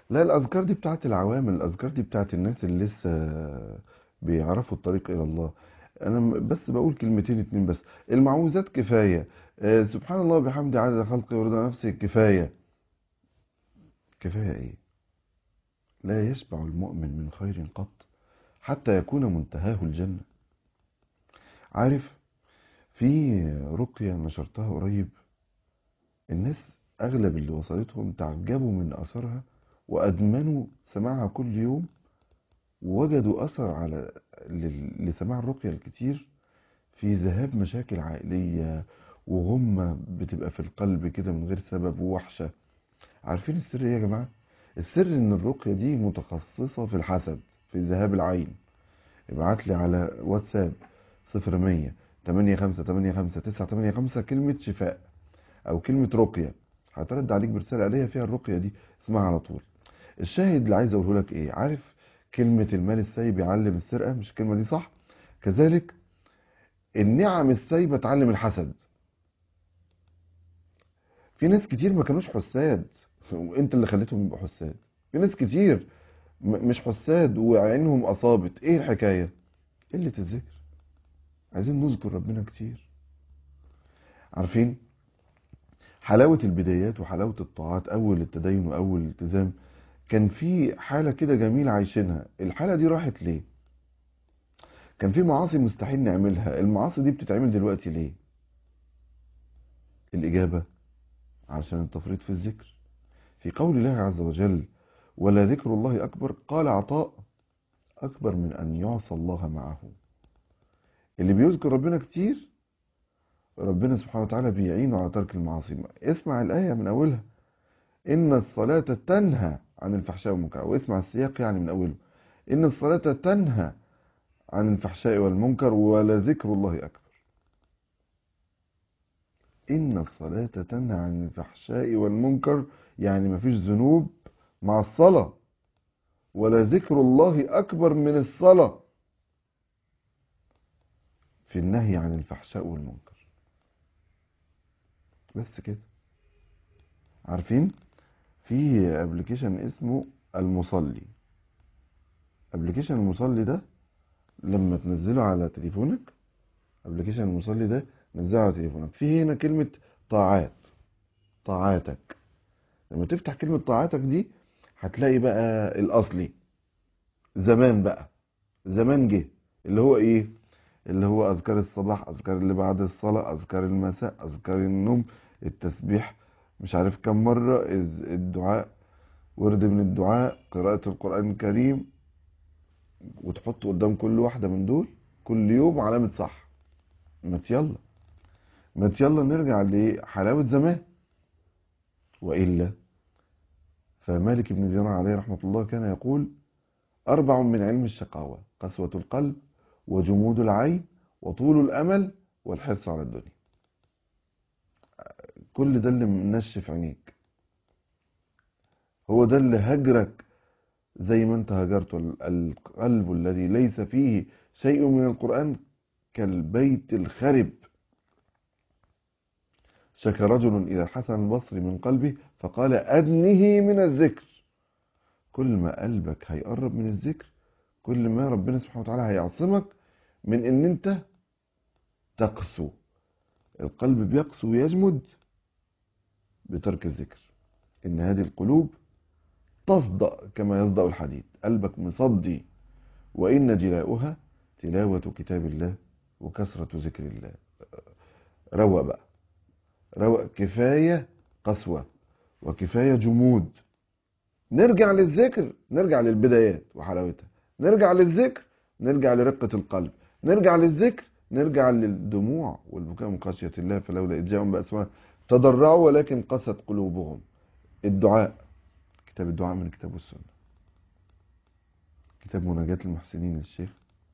لا الأذكار دي بتاعت العوام الأذكار دي بتاعت الناس اللي لسه بيعرفوا الطريق إلى الله أنا م- بس بقول كلمتين اتنين بس المعوذات كفاية آه، سبحان الله وبحمده عدد خلقه ورضا نفسه كفاية كفاية إيه لا يشبع المؤمن من خير قط حتى يكون منتهاه الجنة عارف في رقية نشرتها قريب الناس أغلب اللي وصلتهم تعجبوا من أثرها وأدمنوا سماعها كل يوم ووجدوا أثر على لل- لسماع الرقية الكتير في ذهاب مشاكل عائلية وغمة بتبقى في القلب كده من غير سبب ووحشة عارفين السر ايه يا جماعة؟ السر ان الرقية دي متخصصة في الحسد في ذهاب العين ابعت لي على واتساب صفر مية تمانية خمسة تمانية خمسة تسعة تمانية خمسة كلمة شفاء أو كلمة رقية هترد عليك برسالة آلية فيها الرقية دي اسمعها على طول الشاهد اللي عايز أقوله لك إيه عارف كلمة المال السايب يعلم السرقة مش الكلمة دي صح كذلك النعم السايبة تعلم الحسد في ناس كتير ما كانوش حساد وانت اللي خليتهم يبقوا حساد في ناس كتير م- مش حساد وعينهم أصابت ايه الحكاية قلة الذكر عايزين نذكر ربنا كتير عارفين حلاوة البدايات وحلاوة الطاعات أول التدين وأول الالتزام كان في حالة كده جميلة عايشينها الحالة دي راحت ليه كان في معاصي مستحيل نعملها المعاصي دي بتتعمل دلوقتي ليه الإجابة علشان التفريط في الذكر في قول الله عز وجل ولا ذكر الله أكبر قال عطاء أكبر من أن يعصى الله معه اللي بيذكر ربنا كتير ربنا سبحانه وتعالى بيعينه على ترك المعاصي اسمع الآية من أولها إن الصلاة تنهى عن الفحشاء والمنكر واسمع السياق يعني من أوله إن الصلاة تنهى عن الفحشاء والمنكر ولذكر الله أكبر إن الصلاة تنهى عن الفحشاء والمنكر يعني مفيش ذنوب مع الصلاة ولذكر الله أكبر من الصلاة في النهي عن الفحشاء والمنكر بس كده عارفين في ابلكيشن اسمه المصلي ابلكيشن المصلي ده لما تنزله على تليفونك ابلكيشن المصلي ده نزله على تليفونك في هنا كلمة طاعات طاعاتك لما تفتح كلمة طاعاتك دي هتلاقي بقى الأصلي زمان بقى زمان جه اللي هو ايه اللي هو أذكار الصباح أذكار اللي بعد الصلاة أذكار المساء أذكار النوم التسبيح مش عارف كم مرة الز- الدعاء ورد من الدعاء قراءة القرآن الكريم وتحط قدام كل واحدة من دول كل يوم علامة صح ما يلا ما يلا نرجع لحلاوة زمان وإلا فمالك بن دينار عليه رحمة الله كان يقول أربع من علم الشقاوة قسوة القلب وجمود العين وطول الأمل والحرص على الدنيا كل ده اللي منشف عينيك هو ده اللي هجرك زي ما انت هجرت ال- القلب الذي ليس فيه شيء من القرآن كالبيت الخرب شكى رجل إلى الحسن البصري من قلبه فقال أدنه من الذكر كل ما قلبك هيقرب من الذكر كل ما ربنا سبحانه وتعالى هيعصمك من ان انت تقسو القلب بيقسو ويجمد بترك الذكر ان هذه القلوب تصدأ كما يصدأ الحديد قلبك مصدي وإن جلاؤها تلاوة كتاب الله وكثرة ذكر الله روى بقى روى كفاية قسوة وكفاية جمود نرجع للذكر نرجع للبدايات وحلاوتها نرجع للذكر نرجع لرقة القلب نرجع للذكر نرجع للدموع والبكاء من خشية الله فلولا إذ جاءهم بأسماء تضرعوا ولكن قست قلوبهم الدعاء كتاب الدعاء من كتاب السنة كتاب مناجاة المحسنين للشيخ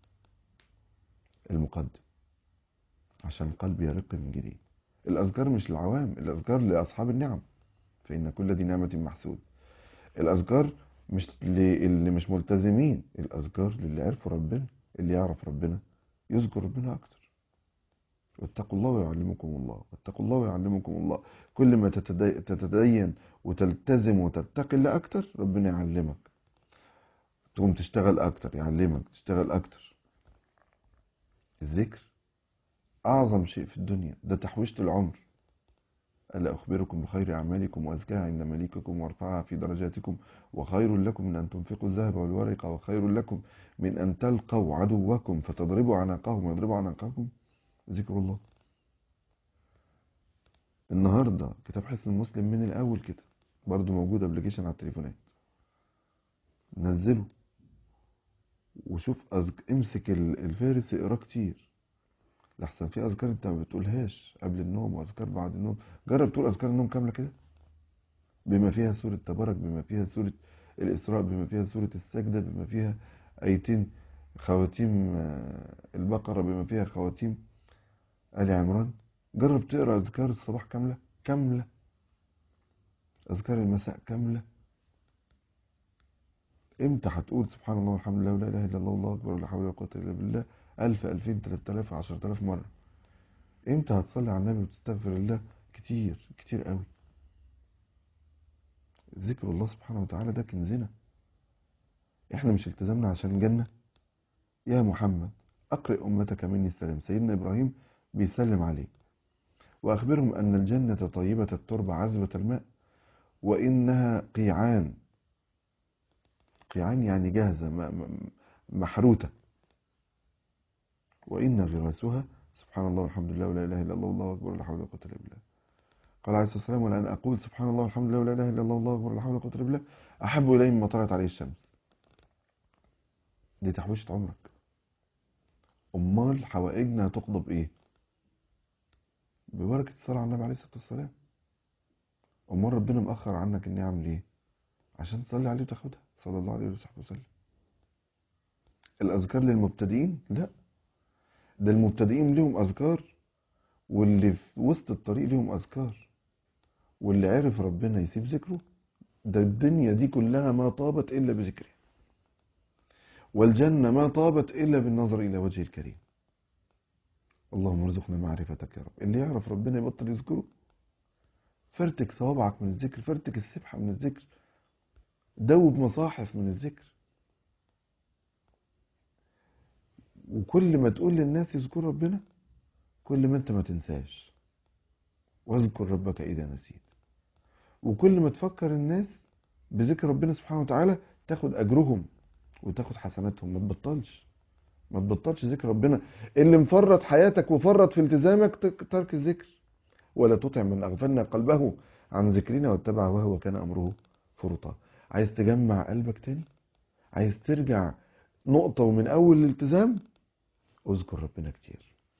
المقدم عشان القلب يرق من جديد الأذكار مش للعوام الأذكار لأصحاب النعم فإن كل ذي نعمة محسود الأذكار مش اللي مش ملتزمين الأذكار للي عرفوا ربنا اللي يعرف ربنا يذكر ربنا أكتر واتقوا الله ويعلمكم الله واتقوا الله ويعلمكم الله كل ما تتدي- تتدين وتلتزم وتتقي الله أكتر ربنا يعلمك تقوم تشتغل أكتر يعلمك تشتغل أكتر الذكر أعظم شيء في الدنيا ده تحويشة العمر ألا أخبركم بخير أعمالكم وأزكاها عند مليككم وارفعها في درجاتكم وخير لكم من أن تنفقوا الذهب والورق وخير لكم من أن تلقوا عدوكم فتضربوا عناقهم ويضربوا عناقكم ذكر الله النهارده كتاب حسن المسلم من الأول كده برضو موجود ابلكيشن على التليفونات نزله وشوف أزك... امسك ال- الفارس اقراه كتير لحسن في اذكار انت ما بتقولهاش قبل النوم واذكار بعد النوم جرب تقول اذكار النوم كامله كده بما فيها سوره تبارك بما فيها سوره الاسراء بما فيها سوره السجده بما فيها ايتين خواتيم آه، البقره بما فيها خواتيم ال عمران جرب تقرا اذكار الصباح كامله كامله اذكار المساء كامله امتى هتقول سبحان الله والحمد لله ولا اله الا الله والله اكبر ولا حول ولا قوه الا بالله ألف ألفين تلات آلاف عشرة آلاف مرة امتى هتصلي على النبي وتستغفر الله كتير كتير قوي ذكر الله سبحانه وتعالى ده كنزنا احنا مش التزمنا عشان الجنة يا محمد أقرئ أمتك مني السلام سيدنا إبراهيم بيسلم عليه وأخبرهم أن الجنة طيبة التربة عذبة الماء وإنها قيعان قيعان يعني جاهزة م- م- محروتة وإن غراسها سبحان الله والحمد لله ولا إله إلا الله والله أكبر ولا حول ولا قوة إلا بالله قال عليه الصلاة والسلام ولأن أقول سبحان الله والحمد لله ولا إله إلا الله والله أكبر ولا حول ولا قوة إلا بالله أحب إلي مما طلعت عليه الشمس دي تحويشة عمرك أمال حوائجنا هتقضى بإيه؟ ببركة الصلاة على النبي عليه الصلاة والسلام أمال ربنا مأخر عنك النعم ليه؟ عشان تصلي عليه وتاخدها صلى الله عليه وصحبه وسلم الأذكار للمبتدئين؟ لا ده المبتدئين ليهم أذكار واللي في وسط الطريق ليهم أذكار واللي عرف ربنا يسيب ذكره ده الدنيا دي كلها ما طابت إلا بذكره والجنة ما طابت إلا بالنظر إلى وجه الكريم اللهم ارزقنا معرفتك يا رب اللي يعرف ربنا يبطل يذكره فرتك صوابعك من الذكر فرتك السبحة من الذكر دوب مصاحف من الذكر وكل ما تقول للناس يذكروا ربنا كل ما انت ما تنساش واذكر ربك إذا نسيت وكل ما تفكر الناس بذكر ربنا سبحانه وتعالى تاخد أجرهم وتاخد حسناتهم ما تبطلش ما تبطلش ذكر ربنا اللي مفرط حياتك وفرط في التزامك تك- ترك الذكر ولا تطع من أغفلنا قلبه عن ذكرنا واتبع وهو كان أمره فرطا عايز تجمع قلبك تاني عايز ترجع نقطة ومن أول الالتزام اذكر ربنا كتير